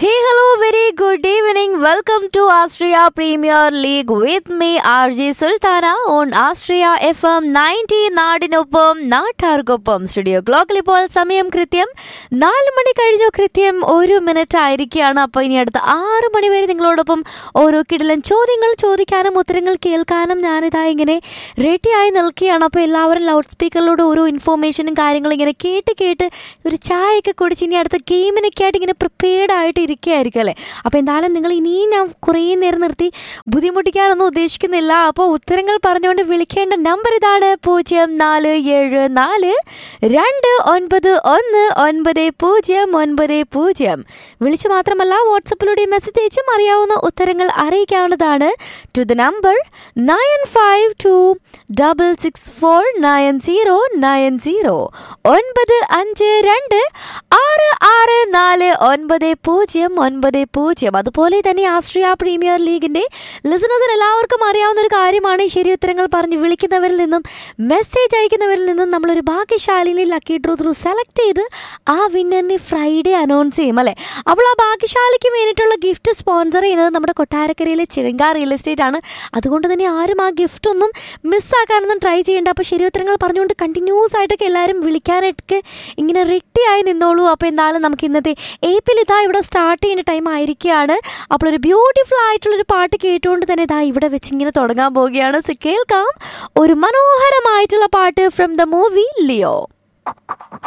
Hey, hello, very good evening. Welcome to Austria Premier League with me, RJ Sultana, on Austria FM 90 നാടിനൊപ്പം നാട്ടാർക്കൊപ്പം studio ക്ലോക്കിൽ ഇപ്പോൾ സമയം കൃത്യം നാല് മണി കഴിഞ്ഞു കൃത്യം ഒരു മിനിറ്റ് ആയിരിക്കുകയാണ് അപ്പോൾ ഇനി അടുത്ത ആറ് മണി വരെ നിങ്ങളോടൊപ്പം ഓരോ കിടിലൻ ചോദ്യങ്ങൾ ചോദിക്കാനും ഉത്തരങ്ങൾ കേൾക്കാനും ഞാനിതാ ഇങ്ങനെ റെഡിയായി നിൽക്കുകയാണ് അപ്പോൾ എല്ലാവരും ലൗഡ് സ്പീക്കറിലൂടെ ഓരോ ഇൻഫോർമേഷനും കാര്യങ്ങളും ഇങ്ങനെ കേട്ട് കേട്ട് ഒരു ചായയൊക്കെ കുടിച്ച് ഇനി അടുത്ത ഗെയിമിനൊക്കെ ആയിട്ട് ഇങ്ങനെ പ്രിപ്പയർഡ് ആയിട്ട് ഇരിക്കുകയായിരിക്കും അല്ലേ അപ്പോൾ എന്തായാലും നിങ്ങൾ ഇനിയും ഞാൻ കുറേ നേരം നിർത്തി ബുദ്ധിമുട്ടിക്കാനൊന്നും ഉദ്ദേശിക്കുന്നില്ല അപ്പോൾ ഉത്തരങ്ങൾ പറഞ്ഞുകൊണ്ട് വിളിക്കേണ്ട നമ്പർ ഇതാണ് പൂജ്യം നാല് ഏഴ് നാല് രണ്ട് ഒൻപത് ഒന്ന് ഒൻപത് പൂജ്യം ഒൻപത് പൂജ്യം വിളിച്ചു മാത്രമല്ല വാട്സപ്പിലൂടെ മെസ്സേജ് അയച്ചും അറിയാവുന്ന ഉത്തരങ്ങൾ അറിയിക്കാവുന്നതാണ് to the number nine five two double six four nine zero nine zero ഒൻപത് അഞ്ച് രണ്ട് ആറ് ആറ് നാല് ഒൻപത് പൂജ്യം ഒൻപത് പൂജ്യം അതുപോലെ തന്നെ ആസ്ട്രിയ പ്രീമിയർ ലീഗിന്റെ ലിസണേഴ്സിന് എല്ലാവർക്കും അറിയാവുന്ന ഒരു കാര്യമാണ് ഈ ശരി ഉത്തരങ്ങൾ പറഞ്ഞ് വിളിക്കുന്നവരിൽ നിന്നും മെസ്സേജ് അയക്കുന്നവരിൽ നിന്നും നമ്മളൊരു ഭാഗ്യശാലിനെ ലക്കി ഡ്രോ ത്രൂ സെലക്ട് ചെയ്ത് ആ വിന്നറിനെ ഫ്രൈഡേ അനൗൺസ് ചെയ്യും അല്ലേ അപ്പോൾ ആ ഭാഗ്യശാലിക്ക് വേണ്ടിയിട്ടുള്ള ഗിഫ്റ്റ് സ്പോൺസർ ചെയ്യുന്നത് നമ്മുടെ കൊട്ടാരക്കരയിലെ ചിരങ്ക റിയൽ എസ്റ്റേറ്റ് ആണ് അതുകൊണ്ട് തന്നെ ആരും ആ ഗിഫ്റ്റ് ഒന്നും മിസ്സാക്കാനൊന്നും ട്രൈ ചെയ്യേണ്ട അപ്പോൾ ശരി ഉത്തരങ്ങൾ പറഞ്ഞുകൊണ്ട് കണ്ടിന്യൂസ് ആയിട്ടൊക്കെ എല്ലാവരും വിളിക്കാനായിട്ടൊക്കെ ഇങ്ങനെ റെഡിയായി നിന്നോളൂ അപ്പോൾ എന്തായാലും നമുക്ക് ഇന്നത്തെ ഏപ്പിൽ ഇതാ ഇവിടെ സ്റ്റാർട്ട് ചെയ്യുന്ന ടൈം ആയിരിക്കുകയാണ് അപ്പോൾ ഒരു ബ്യൂട്ടിഫുൾ ആയിട്ടുള്ളൊരു പാട്ട് കേട്ടുകൊണ്ട് തന്നെ ഇതാ ഇവിടെ വെച്ച് ഇങ്ങനെ തുടങ്ങാൻ പോവുകയാണ് സോ കേൾക്കാം ഒരു മനോഹരമായിട്ടുള്ള പാട്ട് ഫ്രം ദ മൂവി ലിയോ